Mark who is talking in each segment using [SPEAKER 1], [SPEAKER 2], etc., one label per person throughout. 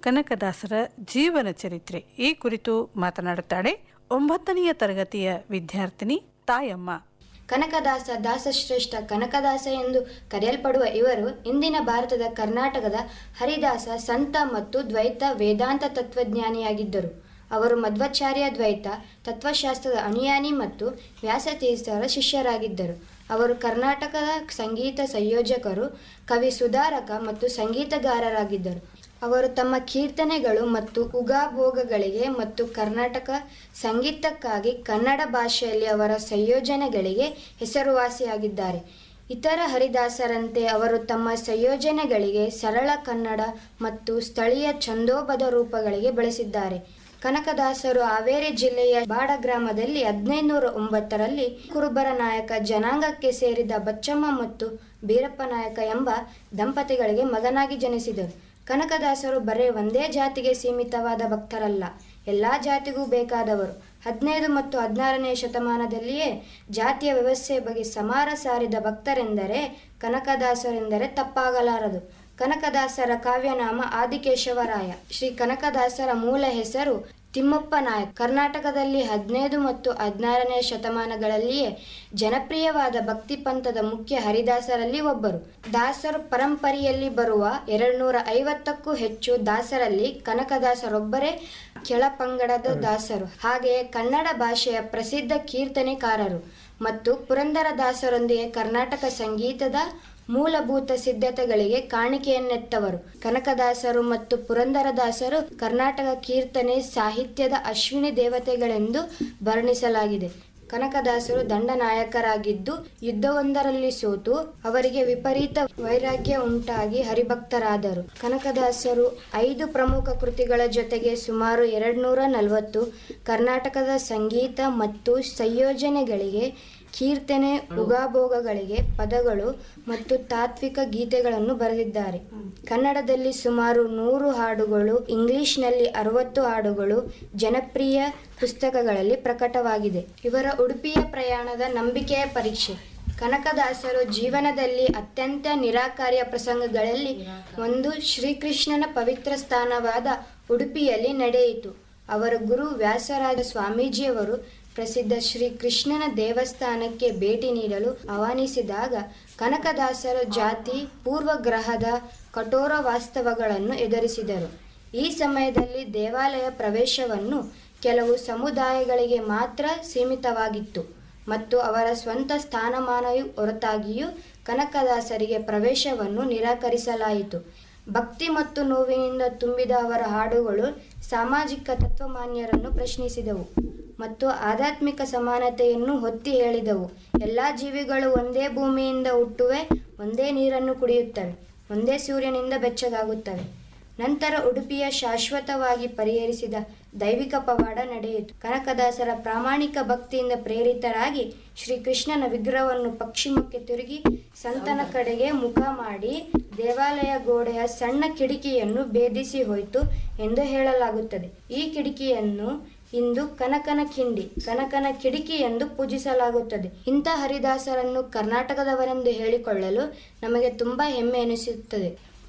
[SPEAKER 1] ಕನಕದಾಸರ ಜೀವನ ಚರಿತ್ರೆ ಈ ಕುರಿತು ಮಾತನಾಡುತ್ತಾಳೆ ಒಂಬತ್ತನೆಯ ತರಗತಿಯ ವಿದ್ಯಾರ್ಥಿನಿ ತಾಯಮ್ಮ
[SPEAKER 2] ಕನಕದಾಸ ದಾಸಶ್ರೇಷ್ಠ ಕನಕದಾಸ ಎಂದು ಕರೆಯಲ್ಪಡುವ ಇವರು ಇಂದಿನ ಭಾರತದ ಕರ್ನಾಟಕದ ಹರಿದಾಸ ಸಂತ ಮತ್ತು ದ್ವೈತ ವೇದಾಂತ ತತ್ವಜ್ಞಾನಿಯಾಗಿದ್ದರು ಅವರು ಮಧ್ವಾಚಾರ್ಯ ದ್ವೈತ ತತ್ವಶಾಸ್ತ್ರದ ಅನುಯಾನಿ ಮತ್ತು ವ್ಯಾಸತೀರ್ಥರ ಶಿಷ್ಯರಾಗಿದ್ದರು ಅವರು ಕರ್ನಾಟಕದ ಸಂಗೀತ ಸಂಯೋಜಕರು ಕವಿ ಸುಧಾರಕ ಮತ್ತು ಸಂಗೀತಗಾರರಾಗಿದ್ದರು ಅವರು ತಮ್ಮ ಕೀರ್ತನೆಗಳು ಮತ್ತು ಉಗಾಭೋಗಗಳಿಗೆ ಮತ್ತು ಕರ್ನಾಟಕ ಸಂಗೀತಕ್ಕಾಗಿ ಕನ್ನಡ ಭಾಷೆಯಲ್ಲಿ ಅವರ ಸಂಯೋಜನೆಗಳಿಗೆ ಹೆಸರುವಾಸಿಯಾಗಿದ್ದಾರೆ ಇತರ ಹರಿದಾಸರಂತೆ ಅವರು ತಮ್ಮ ಸಂಯೋಜನೆಗಳಿಗೆ ಸರಳ ಕನ್ನಡ ಮತ್ತು ಸ್ಥಳೀಯ ಛಂದೋಬದ್ಧ ರೂಪಗಳಿಗೆ ಬಳಸಿದ್ದಾರೆ ಕನಕದಾಸರು ಹಾವೇರಿ ಜಿಲ್ಲೆಯ ಬಾಡ ಗ್ರಾಮದಲ್ಲಿ ಹದಿನೈದುನೂರ ಒಂಬತ್ತರಲ್ಲಿ ಕುರುಬರ ನಾಯಕ ಜನಾಂಗಕ್ಕೆ ಸೇರಿದ ಬಚ್ಚಮ್ಮ ಮತ್ತು ಬೀರಪ್ಪ ನಾಯಕ ಎಂಬ ದಂಪತಿಗಳಿಗೆ ಮಗನಾಗಿ ಜನಿಸಿದರು ಕನಕದಾಸರು ಬರೇ ಒಂದೇ ಜಾತಿಗೆ ಸೀಮಿತವಾದ ಭಕ್ತರಲ್ಲ ಎಲ್ಲ ಜಾತಿಗೂ ಬೇಕಾದವರು ಹದಿನೈದು ಮತ್ತು ಹದಿನಾರನೇ ಶತಮಾನದಲ್ಲಿಯೇ ಜಾತಿಯ ವ್ಯವಸ್ಥೆ ಬಗ್ಗೆ ಸಮಾರ ಸಾರಿದ ಭಕ್ತರೆಂದರೆ ಕನಕದಾಸರೆಂದರೆ ತಪ್ಪಾಗಲಾರದು ಕನಕದಾಸರ ಕಾವ್ಯನಾಮ ಆದಿಕೇಶವರಾಯ ಶ್ರೀ ಕನಕದಾಸರ ಮೂಲ ಹೆಸರು ತಿಮ್ಮಪ್ಪ ನಾಯಕ್ ಕರ್ನಾಟಕದಲ್ಲಿ ಹದಿನೈದು ಮತ್ತು ಹದಿನಾರನೇ ಶತಮಾನಗಳಲ್ಲಿಯೇ ಜನಪ್ರಿಯವಾದ ಭಕ್ತಿ ಪಂಥದ ಮುಖ್ಯ ಹರಿದಾಸರಲ್ಲಿ ಒಬ್ಬರು ದಾಸರು ಪರಂಪರೆಯಲ್ಲಿ ಬರುವ ಎರಡು ನೂರ ಐವತ್ತಕ್ಕೂ ಹೆಚ್ಚು ದಾಸರಲ್ಲಿ ಕನಕದಾಸರೊಬ್ಬರೇ ಕೆಳಪಂಗಡದ ದಾಸರು ಹಾಗೆಯೇ ಕನ್ನಡ ಭಾಷೆಯ ಪ್ರಸಿದ್ಧ ಕೀರ್ತನೆಕಾರರು ಮತ್ತು ಪುರಂದರದಾಸರೊಂದಿಗೆ ಕರ್ನಾಟಕ ಸಂಗೀತದ ಮೂಲಭೂತ ಸಿದ್ಧತೆಗಳಿಗೆ ಕಾಣಿಕೆಯನ್ನೆತ್ತವರು ಕನಕದಾಸರು ಮತ್ತು ಪುರಂದರದಾಸರು ಕರ್ನಾಟಕ ಕೀರ್ತನೆ ಸಾಹಿತ್ಯದ ಅಶ್ವಿನಿ ದೇವತೆಗಳೆಂದು ವರ್ಣಿಸಲಾಗಿದೆ ಕನಕದಾಸರು ದಂಡನಾಯಕರಾಗಿದ್ದು ಯುದ್ಧವೊಂದರಲ್ಲಿ ಸೋತು ಅವರಿಗೆ ವಿಪರೀತ ವೈರಾಗ್ಯ ಉಂಟಾಗಿ ಹರಿಭಕ್ತರಾದರು ಕನಕದಾಸರು ಐದು ಪ್ರಮುಖ ಕೃತಿಗಳ ಜೊತೆಗೆ ಸುಮಾರು ಎರಡ್ನೂರ ನಲವತ್ತು ಕರ್ನಾಟಕದ ಸಂಗೀತ ಮತ್ತು ಸಂಯೋಜನೆಗಳಿಗೆ ಕೀರ್ತನೆ ಉಗಾಭೋಗಗಳಿಗೆ ಪದಗಳು ಮತ್ತು ತಾತ್ವಿಕ ಗೀತೆಗಳನ್ನು ಬರೆದಿದ್ದಾರೆ ಕನ್ನಡದಲ್ಲಿ ಸುಮಾರು ನೂರು ಹಾಡುಗಳು ಇಂಗ್ಲಿಷ್ನಲ್ಲಿ ಅರವತ್ತು ಹಾಡುಗಳು ಜನಪ್ರಿಯ ಪುಸ್ತಕಗಳಲ್ಲಿ ಪ್ರಕಟವಾಗಿದೆ ಇವರ ಉಡುಪಿಯ ಪ್ರಯಾಣದ ನಂಬಿಕೆಯ ಪರೀಕ್ಷೆ ಕನಕದಾಸರು ಜೀವನದಲ್ಲಿ ಅತ್ಯಂತ ನಿರಾಕಾರ್ಯ ಪ್ರಸಂಗಗಳಲ್ಲಿ ಒಂದು ಶ್ರೀಕೃಷ್ಣನ ಪವಿತ್ರ ಸ್ಥಾನವಾದ ಉಡುಪಿಯಲ್ಲಿ ನಡೆಯಿತು ಅವರ ಗುರು ವ್ಯಾಸರಾಜ ಸ್ವಾಮೀಜಿಯವರು ಪ್ರಸಿದ್ಧ ಶ್ರೀ ಕೃಷ್ಣನ ದೇವಸ್ಥಾನಕ್ಕೆ ಭೇಟಿ ನೀಡಲು ಆಹ್ವಾನಿಸಿದಾಗ ಕನಕದಾಸರ ಜಾತಿ ಪೂರ್ವಗ್ರಹದ ಕಠೋರ ವಾಸ್ತವಗಳನ್ನು ಎದುರಿಸಿದರು ಈ ಸಮಯದಲ್ಲಿ ದೇವಾಲಯ ಪ್ರವೇಶವನ್ನು ಕೆಲವು ಸಮುದಾಯಗಳಿಗೆ ಮಾತ್ರ ಸೀಮಿತವಾಗಿತ್ತು ಮತ್ತು ಅವರ ಸ್ವಂತ ಸ್ಥಾನಮಾನವು ಹೊರತಾಗಿಯೂ ಕನಕದಾಸರಿಗೆ ಪ್ರವೇಶವನ್ನು ನಿರಾಕರಿಸಲಾಯಿತು ಭಕ್ತಿ ಮತ್ತು ನೋವಿನಿಂದ ತುಂಬಿದ ಅವರ ಹಾಡುಗಳು ಸಾಮಾಜಿಕ ತತ್ವಮಾನ್ಯರನ್ನು ಪ್ರಶ್ನಿಸಿದವು ಮತ್ತು ಆಧ್ಯಾತ್ಮಿಕ ಸಮಾನತೆಯನ್ನು ಒತ್ತಿ ಹೇಳಿದವು ಎಲ್ಲ ಜೀವಿಗಳು ಒಂದೇ ಭೂಮಿಯಿಂದ ಹುಟ್ಟುವೆ ಒಂದೇ ನೀರನ್ನು ಕುಡಿಯುತ್ತವೆ ಒಂದೇ ಸೂರ್ಯನಿಂದ ಬೆಚ್ಚಗಾಗುತ್ತವೆ ನಂತರ ಉಡುಪಿಯ ಶಾಶ್ವತವಾಗಿ ಪರಿಹರಿಸಿದ ದೈವಿಕ ಪವಾಡ ನಡೆಯಿತು ಕನಕದಾಸರ ಪ್ರಾಮಾಣಿಕ ಭಕ್ತಿಯಿಂದ ಪ್ರೇರಿತರಾಗಿ ಶ್ರೀಕೃಷ್ಣನ ವಿಗ್ರಹವನ್ನು ಪಶ್ಚಿಮಕ್ಕೆ ತಿರುಗಿ ಸಂತನ ಕಡೆಗೆ ಮುಖ ಮಾಡಿ ದೇವಾಲಯ ಗೋಡೆಯ ಸಣ್ಣ ಕಿಟಕಿಯನ್ನು ಭೇದಿಸಿ ಹೋಯಿತು ಎಂದು ಹೇಳಲಾಗುತ್ತದೆ ಈ ಕಿಟಕಿಯನ್ನು ಇಂದು ಕನಕನ ಕಿಂಡಿ ಕನಕನ ಕಿಟಕಿ ಎಂದು ಪೂಜಿಸಲಾಗುತ್ತದೆ ಇಂಥ ಹರಿದಾಸರನ್ನು ಕರ್ನಾಟಕದವರೆಂದು ಹೇಳಿಕೊಳ್ಳಲು ನಮಗೆ ತುಂಬಾ ಹೆಮ್ಮೆ ಎನಿಸುತ್ತದೆ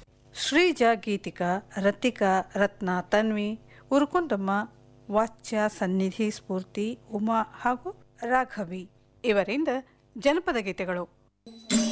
[SPEAKER 1] ಶ್ರೀಜಾ ಗೀತಿಕಾ ರತಿಕಾ ರತ್ನ ತನ್ವಿ ಉರುಕುಂದಮ್ಮ ವಾಚ್ಯ ಸನ್ನಿಧಿ ಸ್ಫೂರ್ತಿ ಉಮಾ ಹಾಗೂ ರಾಘವಿ ಇವರಿಂದ ಜನಪದ ಗೀತೆಗಳು